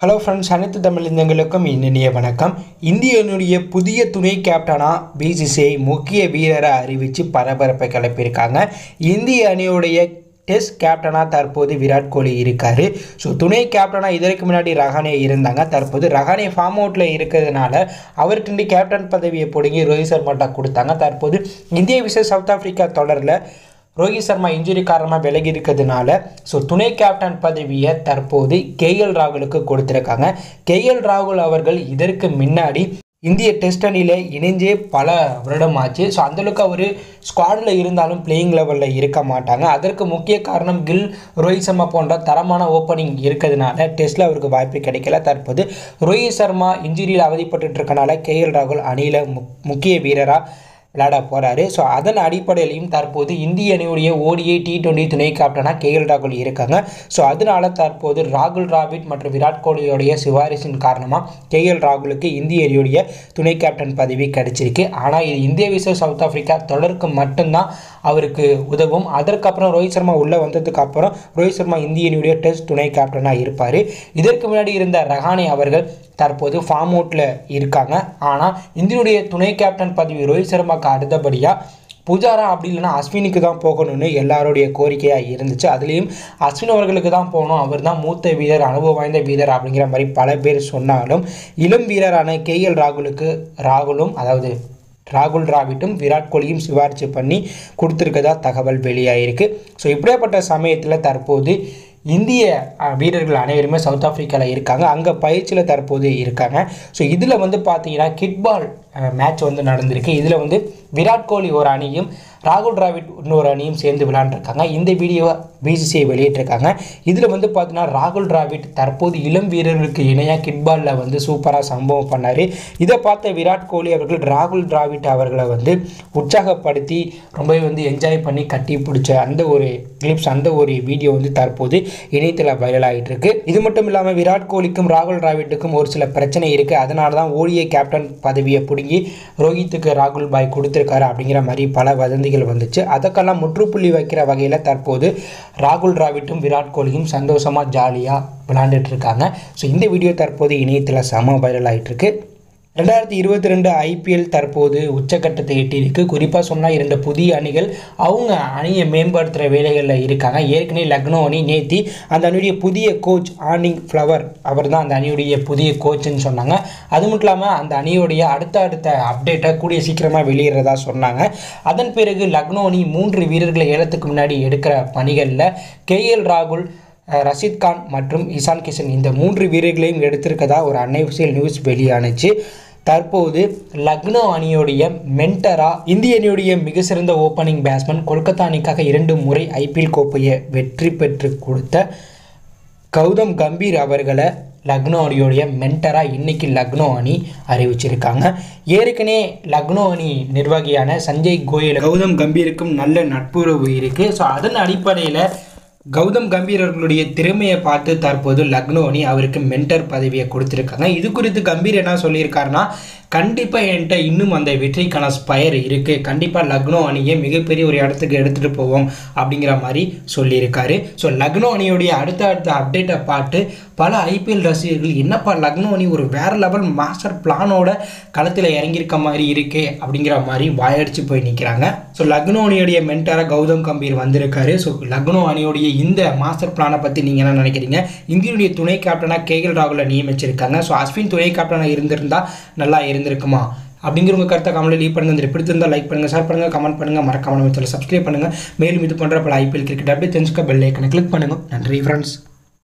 hello friends அனைத்து தமிழ் இனிய வணக்கம் இந்தியனுடைய புதிய துணை கேப்டனாக பிசிசிஐ முக்கிய வீரரை அறிவித்து பரபரப்பை கிளப்பியிருக்காங்க இந்திய அணியுடைய டெஸ்ட் கேப்டனாக தற்போது விராட் கோலி இருக்கார் ஸோ துணை கேப்டனாக இதற்கு முன்னாடி ரஹானே இருந்தாங்க தற்போது ரஹானே ஃபார்ம் அவுட்டில் இருக்கிறதுனால அவருக்கு கேப்டன் பதவியை பிடுங்கி ரோஹித் சர்மாட்டா கொடுத்தாங்க தற்போது இந்திய விச சவுத் ஆஃப்ரிக்கா தொடரில் ரோஹித் சர்மா இன்ஜுரி காரணமாக விலகி இருக்கிறதுனால ஸோ துணை கேப்டன் பதவியை தற்போது கேஎல் ராகுலுக்கு கொடுத்துருக்காங்க கேஎல் ராகுல் அவர்கள் இதற்கு முன்னாடி இந்திய டெஸ்ட் அணியில் இணைஞ்சே பல வருடம் ஆச்சு ஸோ அந்தளவுக்கு அவர் ஸ்குவாடில் இருந்தாலும் பிளேயிங் லெவலில் இருக்க மாட்டாங்க அதற்கு முக்கிய காரணம் கில் ரோஹித் சர்மா போன்ற தரமான ஓப்பனிங் இருக்கிறதுனால டெஸ்ட்டில் அவருக்கு வாய்ப்பு கிடைக்கல தற்போது ரோஹித் சர்மா இன்ஜுரியில் அவதிப்பட்டு இருக்கனால கேஎல் ராகுல் அணியில் முக்கிய வீரராக விளையாட போகிறாரு ஸோ அதன் அடிப்படையிலையும் தற்போது இந்திய அணியுடைய ஓடிஐ டி டுவெண்ட்டி துணை கேப்டனாக கேஎல் ராகுல் இருக்காங்க ஸோ அதனால தற்போது ராகுல் டிராவிட் மற்றும் விராட் கோலியோடைய சிபாரிசின் காரணமாக கேஎல் ராகுலுக்கு இந்திய அணியுடைய துணை கேப்டன் பதவி கிடைச்சிருக்கு ஆனால் இது இந்திய விச சவுத் ஆஃப்ரிக்கா தொடருக்கு மட்டும்தான் அவருக்கு உதவும் அதற்கப்புறம் ரோஹித் சர்மா உள்ளே வந்ததுக்கு அப்புறம் ரோஹித் சர்மா இந்திய அணியுடைய டெஸ்ட் துணை கேப்டனாக இருப்பார் இதற்கு முன்னாடி இருந்த ரஹானே அவர்கள் தற்போது ஃபார்ம் அவுட்டில் இருக்காங்க ஆனால் இந்தியனுடைய துணை கேப்டன் பதவி ரோஹித் சர்மாவுக்கு அடுத்தபடியாக புஜாரா அப்படி இல்லைன்னா அஸ்வினுக்கு தான் போகணும்னு எல்லாருடைய கோரிக்கையாக இருந்துச்சு அதுலேயும் அஸ்வின் அவர்களுக்கு தான் போகணும் அவர் தான் மூத்த வீரர் அனுபவம் வாய்ந்த வீரர் அப்படிங்கிற மாதிரி பல பேர் சொன்னாலும் இளம் வீரரான கே எல் ராகுலுக்கு ராகுலும் அதாவது ராகுல் டிராவிட்டும் விராட் கோலியும் சிபாரிசு பண்ணி கொடுத்துருக்கதா தகவல் வெளியாகிருக்கு ஸோ இப்படியாப்பட்ட சமயத்தில் தற்போது இந்திய வீரர்கள் அனைவருமே சவுத் ஆஃப்ரிக்காவில் இருக்காங்க அங்கே பயிற்சியில் தற்போது இருக்காங்க ஸோ இதில் வந்து பார்த்தீங்கன்னா கிட்பால் மேட்ச் வந்து நடந்திருக்கு இதில் வந்து விராட் கோலி ஒரு அணியும் ராகுல் டிராவிட் இன்னொரு அணியும் சேர்ந்து விளையாண்டுருக்காங்க இந்த வீடியோவை பிசிசிஐ வெளியிட்டிருக்காங்க இதில் வந்து பார்த்தீங்கன்னா ராகுல் டிராவிட் தற்போது இளம் வீரர்களுக்கு இணையாக கிட்பாலில் வந்து சூப்பராக சம்பவம் பண்ணார் இதை பார்த்த விராட் கோலி அவர்கள் ராகுல் டிராவிட் அவர்களை வந்து உற்சாகப்படுத்தி ரொம்பவே வந்து என்ஜாய் பண்ணி கட்டி பிடிச்ச அந்த ஒரு கிளிப்ஸ் அந்த ஒரு வீடியோ வந்து தற்போது இணையத்தில் வைரல் ஆகிட்டு இருக்கு இது மட்டும் இல்லாமல் விராட் கோலிக்கும் ராகுல் டிராவிட்டுக்கும் ஒரு சில பிரச்சனை இருக்குது அதனால தான் ஓடிஐ கேப்டன் பதவியை பிடுங்கி ரோஹித்துக்கு ராகுல் பாய் கொடுத்துருக்காரு அப்படிங்கிற மாதிரி பல வதந்திகள் வந்துச்சு அதுக்கெல்லாம் முற்றுப்புள்ளி வைக்கிற வகையில் தற்போது ராகுல் டிராவிட்டும் விராட் கோலியும் சந்தோஷமாக ஜாலியாக விளாண்டுட்டு இருக்காங்க ஸோ இந்த வீடியோ தற்போது இணையத்தில் செம வைரல் ஆகிட்டு இருக்கு ரெண்டாயிரத்தி இருபத்தி ரெண்டு ஐபிஎல் தற்போது உச்சக்கட்டத்தை எட்டியிருக்கு குறிப்பாக சொன்னால் இரண்டு புதிய அணிகள் அவங்க அணியை மேம்படுத்துகிற வேலைகளில் இருக்காங்க ஏற்கனவே லக்னோ அணி நேத்தி அந்த அணியுடைய புதிய கோச் ஆனிங் ஃப்ளவர் அவர் தான் அந்த அணியுடைய புதிய கோச்சுன்னு சொன்னாங்க அது மட்டும் இல்லாமல் அந்த அணியுடைய அடுத்த அடுத்த அப்டேட்டை கூடிய சீக்கிரமாக வெளியிடுறதா சொன்னாங்க அதன் பிறகு லக்னோ அணி மூன்று வீரர்களை ஏலத்துக்கு முன்னாடி எடுக்கிற பணிகளில் கேஎல் ராகுல் ரஷீத் கான் மற்றும் இசான் கிஷன் இந்த மூன்று வீரர்களையும் எடுத்திருக்கதா ஒரு அன்னைஃபிஷியல் நியூஸ் வெளியானுச்சு தற்போது லக்னோ அணியுடைய மென்டரா இந்திய அணியுடைய மிக சிறந்த ஓப்பனிங் பேட்ஸ்மேன் கொல்கத்தா அணிக்காக இரண்டு முறை ஐபிஎல் கோப்பையை வெற்றி பெற்று கொடுத்த கௌதம் கம்பீர் அவர்களை லக்னோ அணியோடைய மென்டராக இன்னைக்கு லக்னோ அணி அறிவிச்சிருக்காங்க ஏற்கனவே லக்னோ அணி நிர்வாகியான சஞ்சய் கோயல் கௌதம் கம்பீருக்கும் நல்ல நட்புறவு இருக்குது ஸோ அதன் அடிப்படையில் கௌதம் கம்பீர் அவர்களுடைய திறமையை பார்த்து தற்போது லக்னோ அணி அவருக்கு மென்டர் பதவியை கொடுத்துருக்காங்க இது குறித்து கம்பீர் என்ன சொல்லியிருக்காருன்னா கண்டிப்பாக என்கிட்ட இன்னும் அந்த வெற்றிக்கான ஸ்பயர் இருக்குது கண்டிப்பாக லக்னோ அணியை மிகப்பெரிய ஒரு இடத்துக்கு எடுத்துகிட்டு போவோம் அப்படிங்கிற மாதிரி சொல்லியிருக்காரு ஸோ லக்னோ அணியுடைய அடுத்த அடுத்த அப்டேட்டை பார்த்து பல ஐபிஎல் ரசிகர்கள் என்னப்பா லக்னோ அணி ஒரு வேறு லெவல் மாஸ்டர் பிளானோட களத்தில் இறங்கியிருக்க மாதிரி இருக்கே அப்படிங்கிற மாதிரி வாயடிச்சு போய் நிற்கிறாங்க ஸோ லக்னோ அணியுடைய மென்டராக கௌதம் கம்பீர் வந்திருக்காரு ஸோ லக்னோ அணியுடைய இந்த மாஸ்டர் பிளானை பற்றி நீங்கள் என்ன நினைக்கிறீங்க இந்தியனுடைய துணை கேப்டனாக கேஎல் ராகுலை நியமிச்சிருக்காங்க ஸோ அஸ்வின் துணை கேப்டனாக இருந்திருந்தால் நல்லா இருந்திருக்குமா அப்படிங்கிற உங்கள் கருத்தை கமெண்ட்டில் லீவ் பண்ணுங்கள் இந்த பிடித்திருந்தால் லைக் பண்ணுங்கள் ஷேர் பண்ணுங்கள் கமெண்ட் பண்ணுங்கள் மறக்காம நம்ம சப்ஸ்கிரைப் பண்ணுங்கள் மேலும் இது போன்ற பல ஐபிஎல் கிரிக்கெட் அப்படியே தெரிஞ்சுக்க பெல் ஐக்கனை கிளிக் பண்ணுங்கள் நன்றி ஃப்ரெண்ட்ஸ்